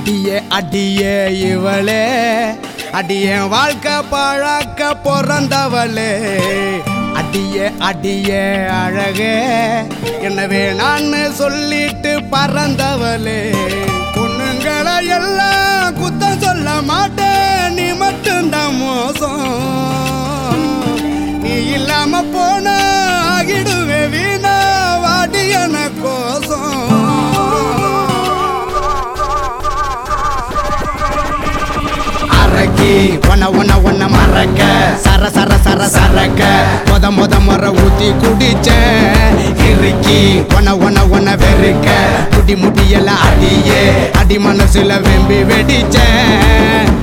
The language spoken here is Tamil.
அடியே அடியே இவளே அடியே வாழ்க்கை பழக்க பிறந்தவளே அடியே அடியே அழகே எனவே நான் சொல்லிட்டு பறந்தவளே பொண்ணுங்களை எல்லாம் குத்தம் சொல்ல மாட்டேன் நீ மட்டும்தான் மோசம் நீ இல்லாம போன ஆகிடுவே வீணா வாடி என கோசம் அரக்கி ஒன்ன ஒன்ன ஒன்ன மறக்க சர சர சர சரக்க மொத மொத முறை ஊத்தி குடிச்சேன் இறுக்கி ஒன்ன ஒன்ன ஒன்ன வெறுக்க குடி முடியல அடியே அடி மனசுல வெம்பி வெடிச்சேன்